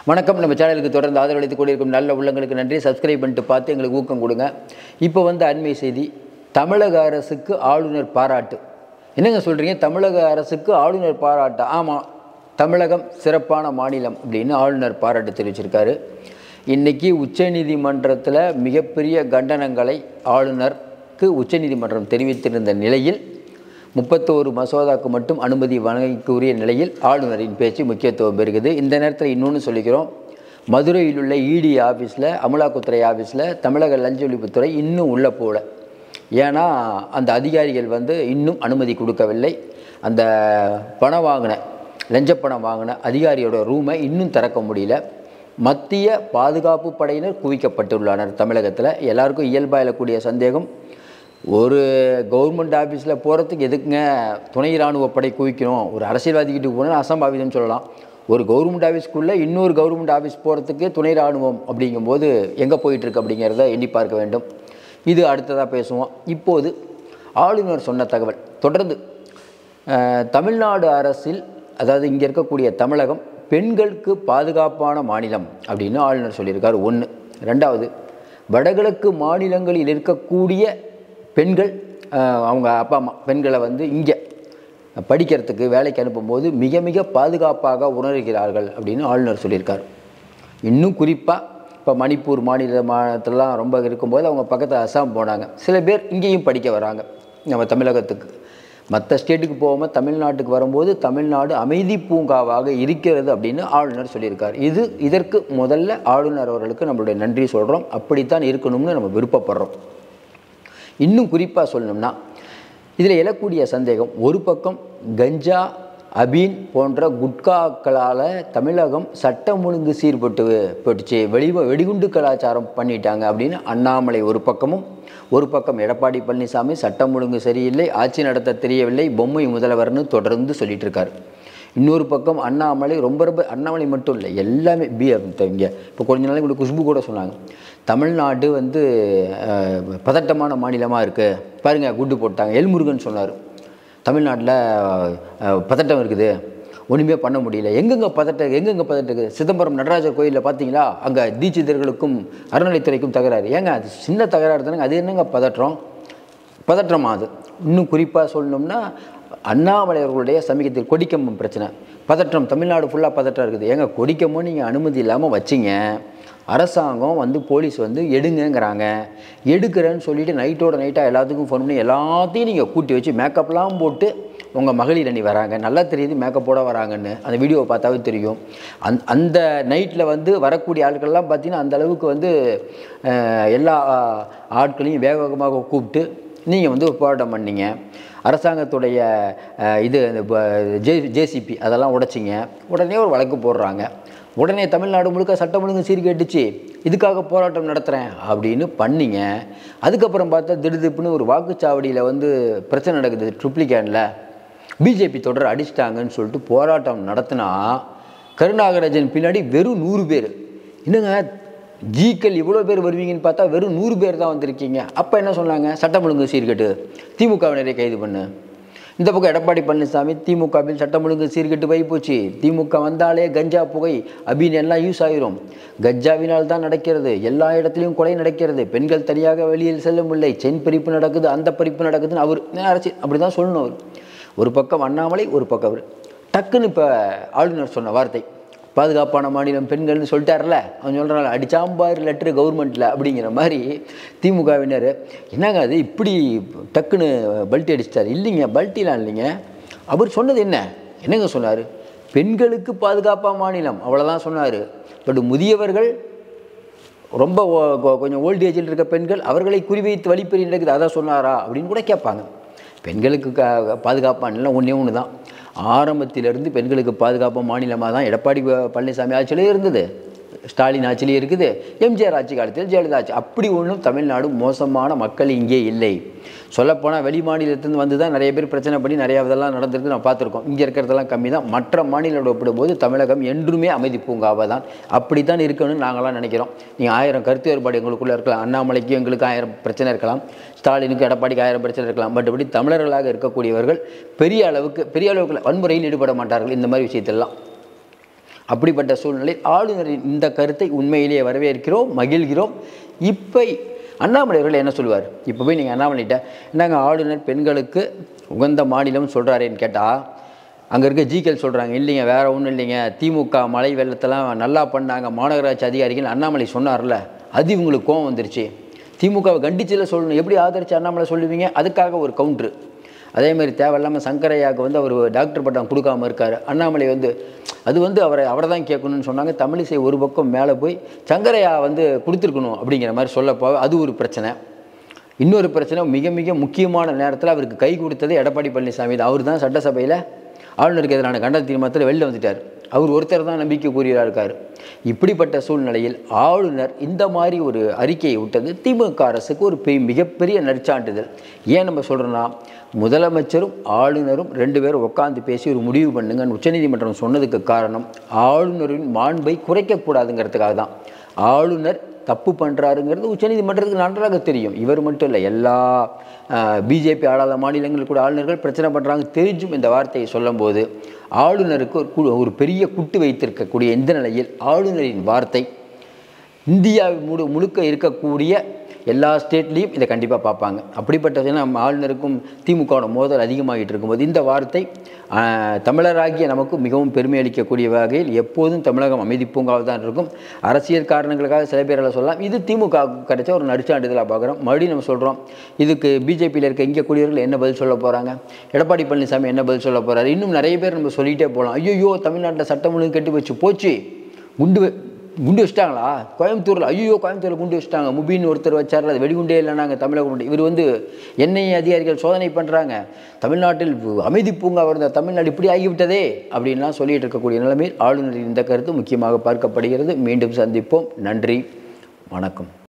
வணக்கம் நம்ம சேனலுக்கு தொடர்ந்து ஆதரவளித்துக் கொண்டிருக்கும் நல்ல உள்ளங்களுக்கு நன்றி சப்ஸ்கிரைப் பண்ணிட்டு பார்த்து எங்களுக்கு ஊக்கம் கொடுங்க இப்போ வந்து அண்மை செய்தி தமிழக அரசுக்கு ஆளுநர் பாராட்டு என்னங்க சொல்கிறீங்க தமிழக அரசுக்கு ஆளுநர் பாராட்டு ஆமாம் தமிழகம் சிறப்பான மாநிலம் அப்படின்னு ஆளுநர் பாராட்டு தெரிவிச்சிருக்காரு இன்றைக்கி உச்சநீதிமன்றத்தில் மிகப்பெரிய கண்டனங்களை ஆளுநருக்கு உச்சநீதிமன்றம் தெரிவித்திருந்த நிலையில் முப்பத்தோரு மசோதாக்கு மட்டும் அனுமதி வழங்கக்கூடிய நிலையில் ஆளுநரின் பேச்சு முக்கியத்துவம் பெறுகிறது இந்த நேரத்தில் இன்னொன்று சொல்லிக்கிறோம் மதுரையில் உள்ள இடி ஆஃபீஸில் அமலாக்கத்துறை ஆஃபீஸில் தமிழக லஞ்ச ஒழிப்புத்துறை இன்னும் உள்ள போல ஏன்னா அந்த அதிகாரிகள் வந்து இன்னும் அனுமதி கொடுக்கவில்லை அந்த பணம் வாங்கின லஞ்ச பணம் வாங்கின அதிகாரியோட ரூமை இன்னும் திறக்க முடியல மத்திய பாதுகாப்பு படையினர் குவிக்கப்பட்டுள்ளனர் தமிழகத்தில் எல்லாருக்கும் இயல்பாக எழக்கூடிய சந்தேகம் ஒரு கவர்மெண்ட் ஆஃபீஸில் போகிறதுக்கு எதுக்குங்க துணை இராணுவ படை குவிக்கணும் ஒரு அரசியல்வாதிக்கிட்டு போனால் அசம்பாவிதம் சொல்லலாம் ஒரு கவர்மெண்ட் ஆஃபீஸ்க்குள்ளே இன்னொரு கவர்மெண்ட் ஆஃபீஸ் போகிறதுக்கு துணை இராணுவம் அப்படிங்கும்போது எங்கே போயிட்டுருக்கு அப்படிங்கிறத எண்ணி பார்க்க வேண்டும் இது அடுத்ததாக பேசுவோம் இப்போது ஆளுநர் சொன்ன தகவல் தொடர்ந்து அஹ், தமிழ்நாடு அரசில் அதாவது இங்கே இருக்கக்கூடிய தமிழகம் பெண்களுக்கு பாதுகாப்பான மாநிலம் அப்படின்னு ஆளுநர் சொல்லியிருக்காரு ஒன்று ரெண்டாவது வடகிழக்கு மாநிலங்களில் இருக்கக்கூடிய பெண்கள் அஹ், அவங்க அப்பா அம்மா பெண்களை வந்து இங்கே படிக்கிறதுக்கு வேலைக்கு அனுப்பும்போது மிக மிக பாதுகாப்பாக உணர்கிறார்கள் அப்படின்னு ஆளுநர் சொல்லியிருக்கார் இன்னும் குறிப்பாக இப்போ மணிப்பூர் மாநில மாநிலத்திலலாம் ரொம்ப இருக்கும்போது அவங்க பக்கத்தில் அஸ்ஸாம் போனாங்க சில பேர் இங்கேயும் படிக்க வராங்க நம்ம தமிழகத்துக்கு மற்ற ஸ்டேட்டுக்கு போகாமல் தமிழ்நாட்டுக்கு வரும்போது தமிழ்நாடு அமைதி பூங்காவாக இருக்கிறது அப்படின்னு ஆளுநர் சொல்லியிருக்கார் இது இதற்கு முதல்ல ஆளுநர் அவர்களுக்கு நம்மளுடைய நன்றி சொல்கிறோம் அப்படித்தான் இருக்கணும்னு நம்ம விருப்பப்படுறோம் இன்னும் குறிப்பாக சொல்லணும்னா இதில் எழக்கூடிய சந்தேகம் ஒரு பக்கம் கஞ்சா அபீன் போன்ற குட்காக்களால் தமிழகம் சட்டம் ஒழுங்கு சீர்பட்டு போட்டுச்சு வெளி வெடிகுண்டு கலாச்சாரம் பண்ணிட்டாங்க அப்படின்னு அண்ணாமலை ஒரு பக்கமும் ஒரு பக்கம் எடப்பாடி பழனிசாமி சட்டம் ஒழுங்கு சரியில்லை ஆட்சி நடத்த தெரியவில்லை பொம்மை முதல்வர்னு தொடர்ந்து சொல்லிட்டு இருக்காரு இன்னொரு பக்கம் அண்ணாமலை ரொம்ப ரொம்ப அண்ணாமலை மட்டும் இல்லை எல்லாமே பி இங்கே இப்போ கொஞ்ச நாளைக்கு கூட குஷ்பு கூட சொன்னாங்க தமிழ்நாடு வந்து அஹ், பதட்டமான மாநிலமாக இருக்குது பாருங்கள் குண்டு போட்டாங்க எல்முருகன் சொன்னார் தமிழ்நாட்டில் அஹ், பதட்டம் இருக்குது ஒன்றுமே பண்ண முடியல எங்கெங்கே பதட்டம் எங்கெங்கே பதட்டம் இருக்குது சிதம்பரம் நடராஜர் கோயிலில் பார்த்தீங்களா அங்கே தீட்சிதர்களுக்கும் அறநிலைத்துறைக்கும் தகராறு ஏங்க அது சின்ன தகராறு தானேங்க அது என்னங்க பதற்றம் பதற்றமா அது இன்னும் குறிப்பாக சொல்லணும்னா அண்ணாமலை அவர்களுடைய சமீபத்தில் கொடிக்கம்பம் பிரச்சனை பதற்றம் தமிழ்நாடு ஃபுல்லாக பதற்றம் இருக்குது ஏங்க கொடிக்கம்பம் நீங்கள் அனுமதி இல்லாமல் வச்சிங்க அரசாங்கம் வந்து போலீஸ் வந்து எடுங்கங்கிறாங்க எடுக்கிறேன்னு சொல்லிட்டு நைட்டோட நைட்டாக எல்லாத்துக்கும் ஃபோன் பண்ணி எல்லாத்தையும் நீங்கள் கூட்டி வச்சு மேக்கப்லாம் போட்டு உங்கள் மகளிர் அணி வராங்க நல்லா தெரியுது மேக்கப்போட வராங்கன்னு அந்த வீடியோவை பார்த்தாவே தெரியும் அந் அந்த நைட்டில் வந்து வரக்கூடிய ஆட்கள்லாம் பார்த்தீங்கன்னா அந்த அளவுக்கு வந்து அஹ், எல்லா அஹ், ஆட்களையும் வேக வேகமாக கூப்பிட்டு நீங்கள் வந்து ஒரு போராட்டம் பண்ணீங்க அரசாங்கத்துடைய அஹ், இது அந்த ப- ஜே ஜேசிபி அதெல்லாம் உடைச்சிங்க உடனே ஒரு வழக்கு போடுறாங்க உடனே தமிழ்நாடு முழுக்க சட்டம் ஒழுங்கு சீர்கேட்டுச்சு இதுக்காக போராட்டம் நடத்துகிறேன் அப்படின்னு பண்ணீங்க அதுக்கப்புறம் பார்த்தா திடுதிப்புன்னு ஒரு வாக்குச்சாவடியில் வந்து பிரச்சனை நடக்குது ட்ரிப்ளிகேனில் பிஜேபி தொடர் அடிச்சிட்டாங்கன்னு சொல்லிட்டு போராட்டம் நடத்தினா கருணாகராஜன் பின்னாடி வெறும் நூறு பேர் என்னங்க ஜீக்கள் இவ்வளோ பேர் வருவீங்கன்னு பார்த்தா வெறும் நூறு பேர் தான் வந்திருக்கீங்க அப்போ என்ன சொன்னாங்க சட்டம் ஒழுங்கு சீர்கெட்டு திமுகவினரை கைது பண்ணு இந்த பக்கம் எடப்பாடி பழனிசாமி திமுகவில் சட்டம் ஒழுங்கு சீர்கெட்டு போய் போச்சு திமுக வந்தாலே கஞ்சா புகை அபின் எல்லாம் யூஸ் ஆயிரும் கஞ்சாவினால் தான் நடக்கிறது எல்லா இடத்துலையும் கொலை நடக்கிறது பெண்கள் தனியாக வெளியில் செல்ல முடியலை சென் பறிப்பு நடக்குது அந்த பறிப்பு நடக்குதுன்னு அவர் அரசியல் அப்படி தான் சொல்லணும் அவர் ஒரு பக்கம் அண்ணாமலை ஒரு பக்கம் அவர் டக்குன்னு இப்போ ஆளுநர் சொன்ன வார்த்தை பாதுகாப்பான மாநிலம் பெண்கள்னு சொல்லிட்டார்ல அவன் சொல்கிறான் அடிச்சாம்பார் லெட்ரு கவர்மெண்ட்டில் அப்படிங்கிற மாதிரி திமுகவினர் என்னங்க அது இப்படி டக்குன்னு பல்ட்டி அடிச்சிட்டார் இல்லைங்க பல்ட்டிலாம் இல்லைங்க அவர் சொன்னது என்ன என்னங்க சொன்னார் பெண்களுக்கு பாதுகாப்பாக மாநிலம் அவ்வளோதான் சொன்னார் பட் முதியவர்கள் ரொம்ப ஓ- கொ- கொஞ்சம் ஓல்டேஜில் இருக்க பெண்கள் அவர்களை குறிவைத்து வழிப்பறி நடக்குது அதான் சொன்னாரா அப்படின்னு கூட கேட்பாங்க பெண்களுக்கு க பாதுகாப்பான ஒன்றே ஒன்று தான் ஆரம்பத்திலிருந்து பெண்களுக்கு பாதுகாப்பு மாநிலமாக தான் எடப்பாடி ப- பழனிசாமி ஆட்சியிலே இருந்தது ஸ்டாலின் ஆட்சியிலே இருக்குது எம்ஜிஆர் ஆட்சி காலத்தில் ஜெயலலிதா ஆட்சி அப்படி ஒன்றும் தமிழ்நாடு மோசமான மக்கள் இங்கே இல்லை சொல்லப்போனால் வெளி மாநிலத்திலிருந்து வந்து தான் நிறைய பேர் பிரச்சனை பண்ணி நிறையா இதெல்லாம் நடந்திருக்கு நான் பார்த்துருக்கோம் இங்கே இருக்கிறதெல்லாம் கம்மி தான் மற்ற மாநிலங்களோட ஒப்பிடும்போது தமிழகம் என்றுமே அமைதி பூங்காவாக தான் அப்படி தான் இருக்கணும்னு நாங்களாம் நினைக்கிறோம் நீங்கள் ஆயிரம் கருத்து வேறுபாடு எங்களுக்குள்ளே இருக்கலாம் அண்ணாமலைக்கு எங்களுக்கு ஆயிரம் பிரச்சனை இருக்கலாம் ஸ்டாலினுக்கு எடப்பாடிக்கு ஆயிரம் பிரச்சனை இருக்கலாம் மற்றபடி தமிழர்களாக இருக்கக்கூடியவர்கள் பெரிய அளவுக்கு பெரிய அளவுக்கு வன்முறையில் ஈடுபட மாட்டார்கள் இந்த மாதிரி விஷயத்தெல்லாம் அப்படிப்பட்ட சூழ்நிலையில் ஆளுநரின் இந்த கருத்தை உண்மையிலேயே வரவேற்கிறோம் மகிழ்கிறோம் இப்போ அண்ணாமலை அவர்கள் என்ன சொல்லுவார் இப்போ போய் நீங்கள் அண்ணாமலைகிட்ட என்னங்க ஆளுநர் பெண்களுக்கு உகந்த மாநிலம் சொல்கிறாரேன்னு கேட்டால் அங்கே இருக்க ஜிகேல் சொல்கிறாங்க இல்லைங்க வேறு ஒன்றும் இல்லைங்க திமுக மழை வெள்ளத்தெல்லாம் நல்லா பண்ணாங்க மாநகராட்சி அதிகாரிகள் அண்ணாமலை சொன்னார்ல அது இவங்களுக்கு கோவம் வந்துருச்சு திமுகவை கண்டிச்சில் சொல்லணும் எப்படி ஆதரிச்சு அண்ணாமலை சொல்லுவீங்க அதுக்காக ஒரு கவுண்ட்ரு அதே மாதிரி தேவையில்லாமல் சங்கரையாவுக்கு வந்து அவர் டாக்டர் பட்டம் கொடுக்காம இருக்கார் அண்ணாமலை வந்து அது வந்து அவரை அவரை தான் கேட்கணும்னு சொன்னாங்க தமிழிசை ஒரு பக்கம் மேலே போய் சங்கரையா வந்து கொடுத்துருக்கணும் அப்படிங்கிற மாதிரி சொல்லப்போ அது ஒரு பிரச்சனை இன்னொரு பிரச்சனை மிக மிக முக்கியமான நேரத்தில் அவருக்கு கை கொடுத்தது எடப்பாடி பழனிசாமி தான் அவர் தான் சட்டசபையில் ஆளுநருக்கு எதிரான கண்டன தீர்மானத்தில் வெளில வந்துட்டார் அவர் ஒருத்தர் தான் நம்பிக்கைக்குரியராக இருக்கார் இப்படிப்பட்ட சூழ்நிலையில் ஆளுநர் இந்த மாதிரி ஒரு அறிக்கையை விட்டது திமுக அரசுக்கு ஒரு பெரிய மிகப்பெரிய நற்சான்றிதழ் ஏன் நம்ம சொல்கிறோன்னா முதலமைச்சரும் ஆளுநரும் ரெண்டு பேரும் உட்காந்து பேசி ஒரு முடிவு பண்ணுங்கன்னு உச்சநீதிமன்றம் சொன்னதுக்கு காரணம் ஆளுநரின் மாண்பை குறைக்கக்கூடாதுங்கிறதுக்காக தான் ஆளுநர் தப்பு பண்ணுறாருங்கிறது உச்சநீதிமன்றத்துக்கு நன்றாக தெரியும் இவர் மட்டும் இல்லை எல்லா பிஜேபி ஆளாத மாநிலங்கள் கூட ஆளுநர்கள் பிரச்சனை பண்ணுறாங்க தெரிஞ்சும் இந்த வார்த்தையை சொல்லும்போது ஆளுநருக்கு ஒரு கு- ஒரு பெரிய குட்டு வைத்திருக்கக்கூடிய இந்த நிலையில் ஆளுநரின் வார்த்தை இந்தியா முழு முழுக்க இருக்கக்கூடிய எல்லா ஸ்டேட்லேயும் இதை கண்டிப்பாக பார்ப்பாங்க அப்படிப்பட்ட நம்ம ஆளுநருக்கும் திமுகவோட மோதல் அதிகமாகிட்டு இருக்கும்போது இந்த வார்த்தை ஆஹ், தமிழராகிய நமக்கு மிகவும் பெருமை அளிக்கக்கூடிய வகையில் எப்போதும் தமிழகம் அமைதி பூங்காவில் தான் இருக்கும் அரசியல் காரணங்களுக்காக சில பேரால் சொல்லலாம் இது திமுக கிடைச்ச ஒரு நடிச்சான்றிதழாக பார்க்குறோம் மறுபடியும் நம்ம சொல்கிறோம் இதுக்கு பிஜேபியில் இருக்க இங்கே கூடியவர்கள் என்ன பதில் சொல்ல போகிறாங்க எடப்பாடி பழனிசாமி என்ன பதில் சொல்ல போகிறாரு இன்னும் நிறைய பேர் நம்ம சொல்லிகிட்டே போகலாம் ஐயோ தமிழ்நாட்டில் சட்டம் ஒழுங்கு கெட்டு வச்சு போச்சு குண்டு வெ- குண்டு வச்சிட்டாங்களா கோயம்புத்தூரில் ஐயோ கோயம்புத்தூரில் குண்டு வச்சிட்டாங்க முபின்னு ஒருத்தர் வச்சார்ல அது வெடிகுண்டே இல்லைனாங்க தமிழக குண்டு இவர் வந்து எண்ணெய் அதிகாரிகள் சோதனை பண்ணுறாங்க தமிழ்நாட்டில் அமைதி பூங்கா இருந்த தமிழ்நாடு இப்படி ஆகிவிட்டதே அப்படின்லாம் சொல்லிட்டு இருக்கக்கூடிய நிலைமையில் ஆளுநரின் இந்த கருத்து முக்கியமாக பார்க்கப்படுகிறது மீண்டும் சந்திப்போம் நன்றி வணக்கம்